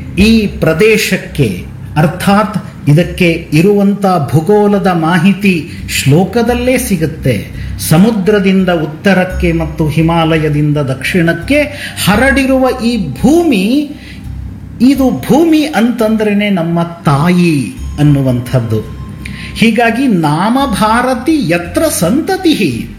ಈ ಪ್ರದೇಶಕ್ಕೆ ಅರ್ಥಾತ್ ಇದಕ್ಕೆ ಇರುವಂತ ಭೂಗೋಳದ ಮಾಹಿತಿ ಶ್ಲೋಕದಲ್ಲೇ ಸಿಗುತ್ತೆ ಸಮುದ್ರದಿಂದ ಉತ್ತರಕ್ಕೆ ಮತ್ತು ಹಿಮಾಲಯದಿಂದ ದಕ್ಷಿಣಕ್ಕೆ ಹರಡಿರುವ ಈ ಭೂಮಿ ಇದು ಭೂಮಿ ಅಂತಂದ್ರೇನೆ ನಮ್ಮ ತಾಯಿ ಅನ್ನುವಂಥದ್ದು ಹೀಗಾಗಿ ನಾಮ ಭಾರತಿ ಯತ್ರ ಸಂತತಿ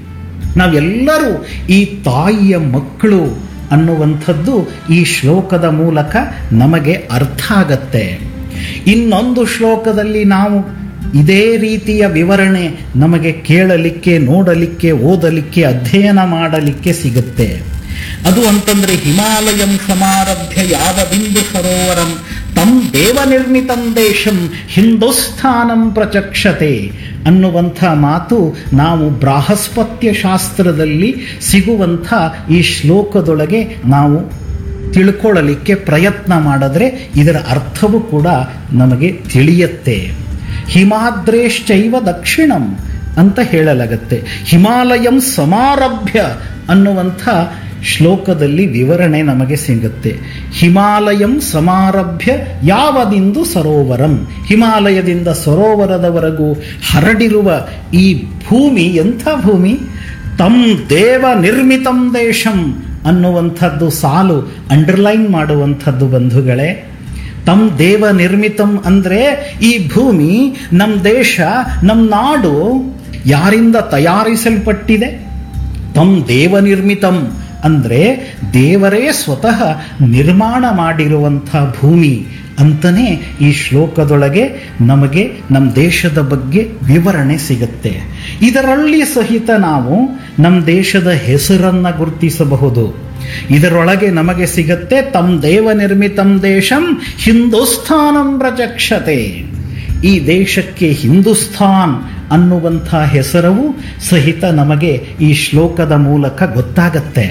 ನಾವೆಲ್ಲರೂ ಈ ತಾಯಿಯ ಮಕ್ಕಳು ಅನ್ನುವಂಥದ್ದು ಈ ಶ್ಲೋಕದ ಮೂಲಕ ನಮಗೆ ಅರ್ಥ ಆಗತ್ತೆ ಇನ್ನೊಂದು ಶ್ಲೋಕದಲ್ಲಿ ನಾವು ಇದೇ ರೀತಿಯ ವಿವರಣೆ ನಮಗೆ ಕೇಳಲಿಕ್ಕೆ ನೋಡಲಿಕ್ಕೆ ಓದಲಿಕ್ಕೆ ಅಧ್ಯಯನ ಮಾಡಲಿಕ್ಕೆ ಸಿಗುತ್ತೆ ಅದು ಅಂತಂದ್ರೆ ಹಿಮಾಲಯಂ ಸಮಾರಭ್ಯ ಯಾವ ಬಿಂದು ಸರೋವರಂ ತಂ ದೇವ ನಿರ್ಮಿತಂ ದೇಶಂ ಹಿಂದೂಸ್ಥಾನಂ ಪ್ರಚಕ್ಷತೆ ಅನ್ನುವಂಥ ಮಾತು ನಾವು ಬೃಹಸ್ಪತ್ಯ ಶಾಸ್ತ್ರದಲ್ಲಿ ಸಿಗುವಂಥ ಈ ಶ್ಲೋಕದೊಳಗೆ ನಾವು ತಿಳ್ಕೊಳ್ಳಲಿಕ್ಕೆ ಪ್ರಯತ್ನ ಮಾಡಿದ್ರೆ ಇದರ ಅರ್ಥವೂ ಕೂಡ ನಮಗೆ ತಿಳಿಯತ್ತೆ ಹಿಮಾದ್ರೇಶ್ಚೈವ ದಕ್ಷಿಣಂ ಅಂತ ಹೇಳಲಾಗತ್ತೆ ಹಿಮಾಲಯಂ ಸಮಾರಭ್ಯ ಅನ್ನುವಂಥ ಶ್ಲೋಕದಲ್ಲಿ ವಿವರಣೆ ನಮಗೆ ಸಿಗುತ್ತೆ ಹಿಮಾಲಯಂ ಸಮಾರಭ್ಯ ಯಾವದಿಂದು ಸರೋವರಂ ಹಿಮಾಲಯದಿಂದ ಸರೋವರದವರೆಗೂ ಹರಡಿರುವ ಈ ಭೂಮಿ ಎಂಥ ಭೂಮಿ ತಂ ದೇವ ನಿರ್ಮಿತಂ ದೇಶಂ ಅನ್ನುವಂಥದ್ದು ಸಾಲು ಅಂಡರ್ಲೈನ್ ಮಾಡುವಂಥದ್ದು ಬಂಧುಗಳೇ ತಮ್ ದೇವ ನಿರ್ಮಿತಂ ಅಂದ್ರೆ ಈ ಭೂಮಿ ನಮ್ಮ ದೇಶ ನಮ್ಮ ನಾಡು ಯಾರಿಂದ ತಯಾರಿಸಲ್ಪಟ್ಟಿದೆ ತಮ್ ದೇವ ನಿರ್ಮಿತಂ ಅಂದ್ರೆ ದೇವರೇ ಸ್ವತಃ ನಿರ್ಮಾಣ ಮಾಡಿರುವಂಥ ಭೂಮಿ ಅಂತಲೇ ಈ ಶ್ಲೋಕದೊಳಗೆ ನಮಗೆ ನಮ್ಮ ದೇಶದ ಬಗ್ಗೆ ವಿವರಣೆ ಸಿಗುತ್ತೆ ಇದರಲ್ಲಿ ಸಹಿತ ನಾವು ನಮ್ಮ ದೇಶದ ಹೆಸರನ್ನ ಗುರುತಿಸಬಹುದು ಇದರೊಳಗೆ ನಮಗೆ ಸಿಗತ್ತೆ ತಮ್ ದೇವ ನಿರ್ಮಿತಂ ದೇಶಂ ಹಿಂದೂಸ್ಥಾನಂ ಪ್ರಚಕ್ಷತೆ ಈ ದೇಶಕ್ಕೆ ಹಿಂದೂಸ್ಥಾನ್ ಅನ್ನುವಂಥ ಹೆಸರವು ಸಹಿತ ನಮಗೆ ಈ ಶ್ಲೋಕದ ಮೂಲಕ ಗೊತ್ತಾಗತ್ತೆ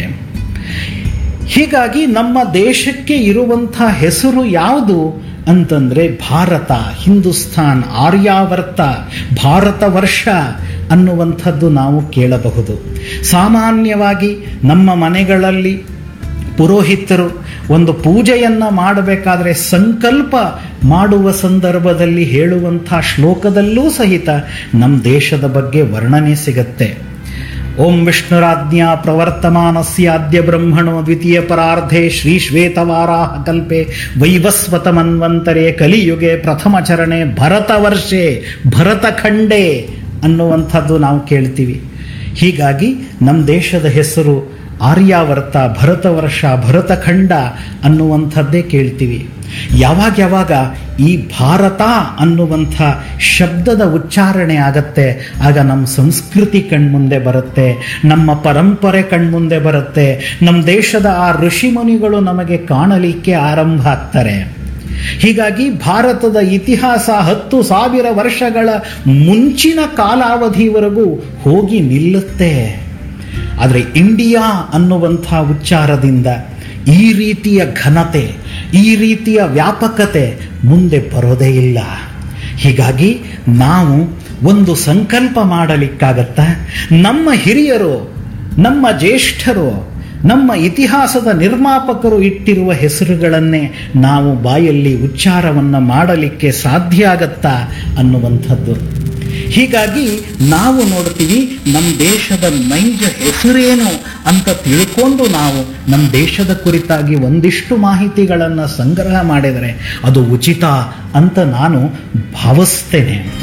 ಹೀಗಾಗಿ ನಮ್ಮ ದೇಶಕ್ಕೆ ಇರುವಂಥ ಹೆಸರು ಯಾವುದು ಅಂತಂದ್ರೆ ಭಾರತ ಹಿಂದೂಸ್ತಾನ್ ಆರ್ಯಾವರ್ತ ಭಾರತ ವರ್ಷ ಅನ್ನುವಂಥದ್ದು ನಾವು ಕೇಳಬಹುದು ಸಾಮಾನ್ಯವಾಗಿ ನಮ್ಮ ಮನೆಗಳಲ್ಲಿ ಪುರೋಹಿತರು ಒಂದು ಪೂಜೆಯನ್ನ ಮಾಡಬೇಕಾದ್ರೆ ಸಂಕಲ್ಪ ಮಾಡುವ ಸಂದರ್ಭದಲ್ಲಿ ಹೇಳುವಂಥ ಶ್ಲೋಕದಲ್ಲೂ ಸಹಿತ ನಮ್ಮ ದೇಶದ ಬಗ್ಗೆ ವರ್ಣನೆ ಸಿಗತ್ತೆ ಓಂ ವಿಷ್ಣುರಾಜ್ಞಾ ಪ್ರವರ್ತಮಾನಸ್ಯಾದ್ಯ ಬ್ರಹ್ಮಣೋ ದ್ವಿತೀಯ ಪರಾರ್ಧೆ ಶ್ರೀ ಶ್ವೇತವಾರಾಹ ಕಲ್ಪೆ ವೈವಸ್ವತ ಮನ್ವಂತರೆ ಕಲಿಯುಗೆ ಪ್ರಥಮ ಚರಣೆ ಭರತ ವರ್ಷೆ ಭರತಖಂಡೆ ಅನ್ನುವಂಥದ್ದು ನಾವು ಕೇಳ್ತೀವಿ ಹೀಗಾಗಿ ನಮ್ಮ ದೇಶದ ಹೆಸರು ಆರ್ಯಾವರ್ತ ಭರತವರ್ಷ ಭರತಖಂಡ ಅನ್ನುವಂಥದ್ದೇ ಕೇಳ್ತೀವಿ ಯಾವಾಗ ಯಾವಾಗ ಈ ಭಾರತ ಅನ್ನುವಂಥ ಶಬ್ದದ ಉಚ್ಚಾರಣೆ ಆಗತ್ತೆ ಆಗ ನಮ್ಮ ಸಂಸ್ಕೃತಿ ಕಣ್ಮುಂದೆ ಬರುತ್ತೆ ನಮ್ಮ ಪರಂಪರೆ ಕಣ್ಮುಂದೆ ಬರುತ್ತೆ ನಮ್ಮ ದೇಶದ ಆ ಋಷಿಮುನಿಗಳು ನಮಗೆ ಕಾಣಲಿಕ್ಕೆ ಆರಂಭ ಆಗ್ತಾರೆ ಹೀಗಾಗಿ ಭಾರತದ ಇತಿಹಾಸ ಹತ್ತು ಸಾವಿರ ವರ್ಷಗಳ ಮುಂಚಿನ ಕಾಲಾವಧಿವರೆಗೂ ಹೋಗಿ ನಿಲ್ಲುತ್ತೆ ಆದರೆ ಇಂಡಿಯಾ ಅನ್ನುವಂಥ ಉಚ್ಚಾರದಿಂದ ಈ ರೀತಿಯ ಘನತೆ ಈ ರೀತಿಯ ವ್ಯಾಪಕತೆ ಮುಂದೆ ಬರೋದೇ ಇಲ್ಲ ಹೀಗಾಗಿ ನಾವು ಒಂದು ಸಂಕಲ್ಪ ಮಾಡಲಿಕ್ಕಾಗತ್ತ ನಮ್ಮ ಹಿರಿಯರು ನಮ್ಮ ಜ್ಯೇಷ್ಠರು ನಮ್ಮ ಇತಿಹಾಸದ ನಿರ್ಮಾಪಕರು ಇಟ್ಟಿರುವ ಹೆಸರುಗಳನ್ನೇ ನಾವು ಬಾಯಲ್ಲಿ ಉಚ್ಚಾರವನ್ನು ಮಾಡಲಿಕ್ಕೆ ಸಾಧ್ಯ ಆಗತ್ತಾ ಅನ್ನುವಂಥದ್ದು ಹೀಗಾಗಿ ನಾವು ನೋಡ್ತೀವಿ ನಮ್ಮ ದೇಶದ ನೈಜ ಹೆಸರೇನು ಅಂತ ತಿಳ್ಕೊಂಡು ನಾವು ನಮ್ಮ ದೇಶದ ಕುರಿತಾಗಿ ಒಂದಿಷ್ಟು ಮಾಹಿತಿಗಳನ್ನು ಸಂಗ್ರಹ ಮಾಡಿದರೆ ಅದು ಉಚಿತ ಅಂತ ನಾನು ಭಾವಿಸ್ತೇನೆ